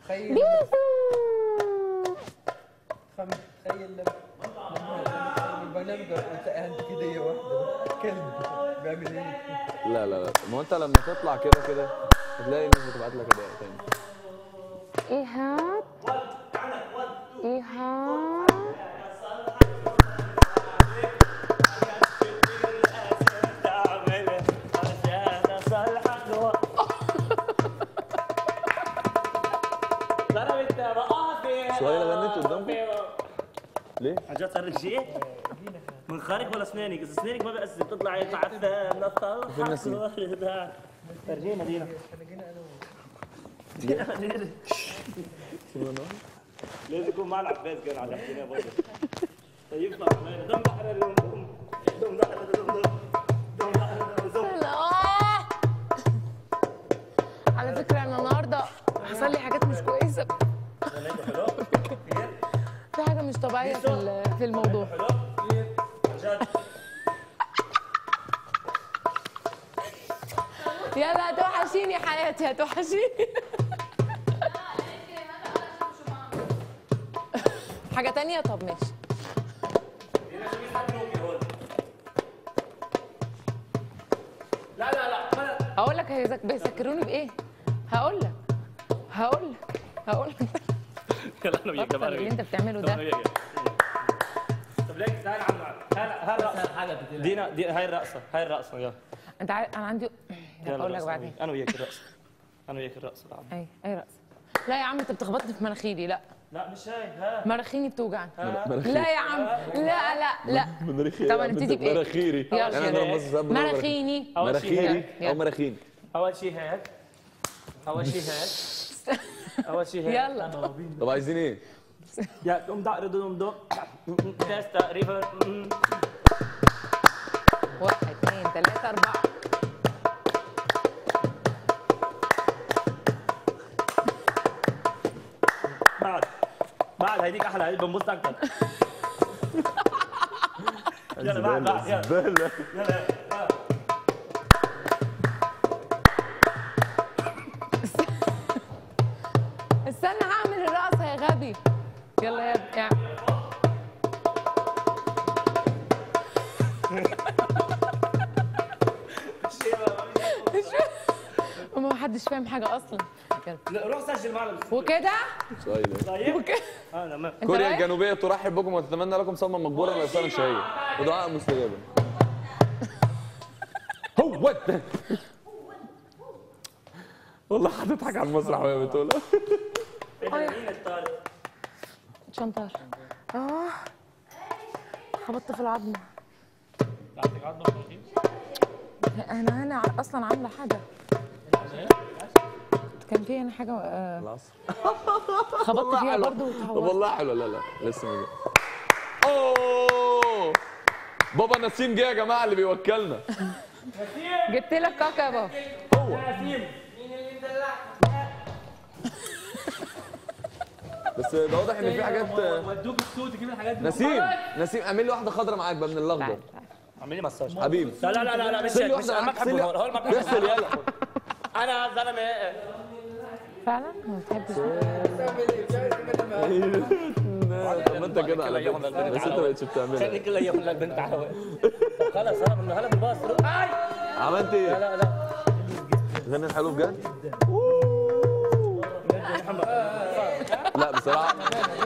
تخيل خم تخيل لما لما البرنامج وتلاقيها انت كده هي واحده كلب بيعمل ايه؟ لا لا لا ما هو انت لما تطلع كده كده هتلاقي الناس بتبعت لك هدايا تاني ايهاب ايهاب سهيلة غنت قدامكم ليه؟ عجبت صار شيء من خارج ولا اسنانك اذا اسنانك ما بأذن بتطلع يتعفن فين نسيم؟ فرجينا دينا لازم يكون مع العباس كان على حكينا برضه طيب يطلع دم بحر اليوم دم دم بحر دم دم دم بحر دم دم آه. على فكرة أنا النهاردة حصل لي حاجات مش كويسة في حاجة مش طبيعية في ال- في الموضوع يلا هتوحشيني حياتي هتوحشيني حاجة تانية طب ماشي لا لا لا ما- هقول لك هيذك- بيسكروني بايه هقول لك هقول لك هقول لك يلا انا وياك بطل اللي انت بتعمله انا ده وياك طب ليك تعال عم هلا هاي الرقصه دينا دي هاي الرقصه هاي الرقصه يلا انت عارف انا عندي يلا هقول لك رقصة. بعدين انا وياك الرقصه انا وياك الرقصه تعال. اي اي رأس لا يا عم انت بتخبطني في مناخيري لا لا مش هاي ها مناخيني بتوجعني ها لا يا عم لا لا لا مناخيري طب هنبتدي بايه مناخيري يلا. انا اضرب مصر سبب مناخيني أول شيء مناخيري هيك. يلا. او مراخيني اول شيء هيك اول شيء هيك اول شيء هيك يلا طب عايزين ايه؟ يا دم دق دم دم تيستا ريفر واحد اثنين ثلاثة أربعة بعد بعد هيديك احلى هيديك بنبص اكتر يلا بعد بعد يلا زبالة يلا يلا. استنى هعمل الرقصة يا غبي يلا يا ابني ما حدش فاهم حاجة أصلا يلا. لا، روح سجل معنا وكده سهيلة طيب وكده اه تمام انت كوريا رايح؟ الجنوبية ترحب بكم وتتمنى لكم صوما مقبولا وإفطارا شهيا ودعاء مستجابا هو ده والله هتضحك على المسرح وهي بتقولها مين الطارق شنطار اه خبطت في العظمة عندك عظمه في الرغيف؟ انا انا اصلا عاملة حاجة كان في هنا حاجة آه، العصر خبطت فيها برضه طب وتعورت والله حلو لا لا لسه ما جاي اوه بابا نسيم جه يا جماعه اللي بيوكلنا جبت لك كاكا يا بابا هو بس ده واضح ان في حاجات ودوك السوق تجيب الحاجات دي نسيم نسيم اعمل لي واحده خضرا معاك بقى من الاخضر تعال اعملي مساج حبيبي لا لا لا لا لا مش سلي هيك مش واحده انا ما معاك بحب سلي هول هول ما بحب اغسل يلا انا زلمه فعلا ما بتحبش طب ما انت كده على فكره بس انت بقتش بتعملها خلي كل يوم للبنت على وقت طب خلص هلا من هلا بالباص اي عملت ايه؟ لا لا غني الحلو بجد؟ لا بصراحه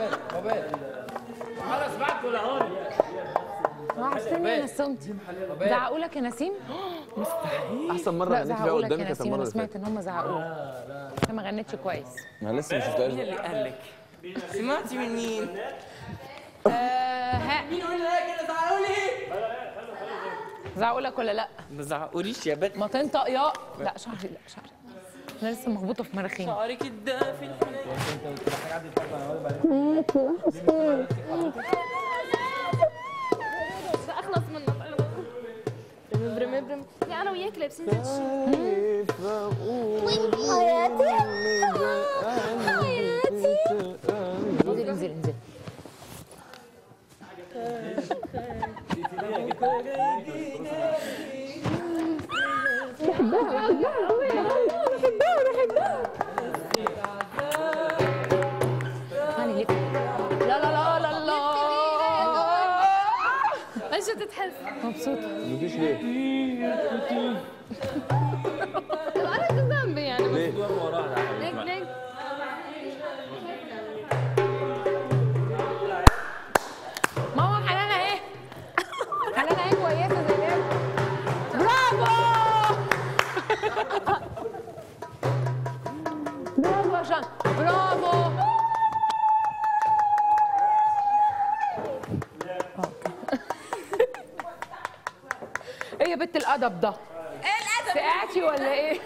خلص بعد ولا هون وحشتني يا نسمت زعقوا لك يا نسيم احسن مره لا غنيت فيها زعقوا لك قدامي يا كانت نسيم المره انا اللي سمعت فاتت ان هم زعقوا انت ما غنيتش كويس انا لسه ما شفتهاش قال لك سمعتي من مين؟ آه ها مين يقول لك كده زعقوا لي؟ زعقوا لك ولا لا ما زعقوليش يا بنت ما تنطق يا لا شعري لا شعري انا لسه مخبوطه في مناخيري شعرك الدافي الحنين اخلص منك مبرم مبرم لا انا وياك لابسين زي الشيء حياتي حياتي انزل انزل انزل تحس مبسوطه مفيش ليه؟ طب انا شو ذنبي يعني بس ليه؟ ليك ليك ماما حنانه ايه حنانه ايه كويسه زي ايه برافو برافو يا شان برافو ايه يا بنت الادب ده ايه الادب سقعتي ولا ايه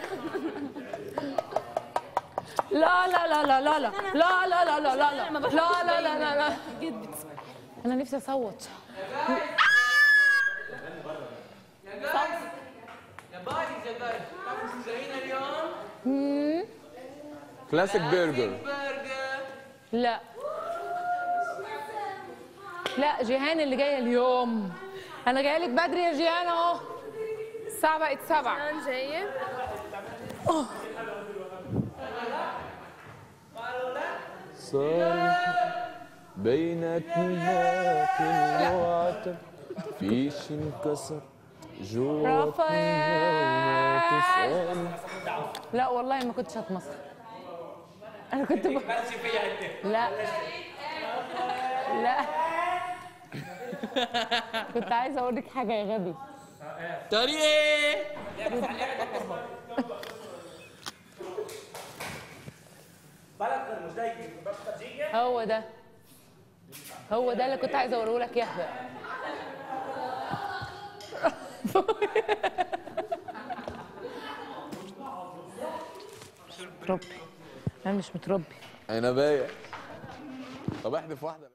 لا لا لا لا لا لا لا لا لا لا لا لا لا لا لا لا لا انا نفسي اصوت يا بايز يا بايز تعرفوا شو جايين اليوم؟ كلاسيك برجر برجر لا لا جيهان اللي جايه اليوم انا جايه لك بدري يا جيهان اهو الساعه بقت سبعة كان جاي صار بيناتنا كل وعتب فيش انكسر جواتنا وما تسأل لا والله ما كنتش هتمسخر انا كنت ب... ماشي فيها انت لا لا كنت عايزه اوريك حاجه يا غبي طريقي بالك مش لاقي بس خديجه هو ده هو ده اللي كنت عايزه اوريه لك يا احمد متربي انا مش متربي عنباية طب احذف واحدة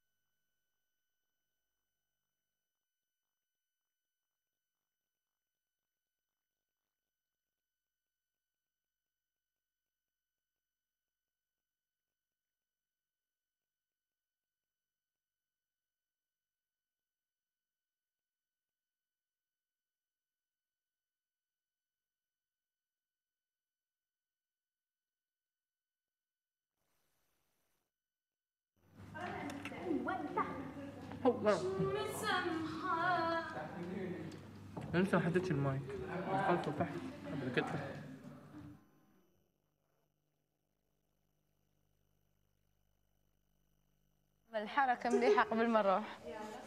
لسه ما حطيتش المايك دخلته تحت قبل كده الحركه مليحه قبل ما نروح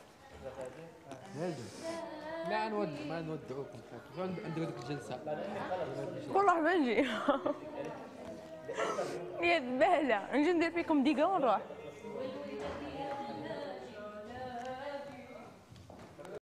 لا نود ما نودعوكم شو عند- عندك ذيك الجلسه كل واحد بيجي يا زباله نجي ندير فيكم دقيقه ونروح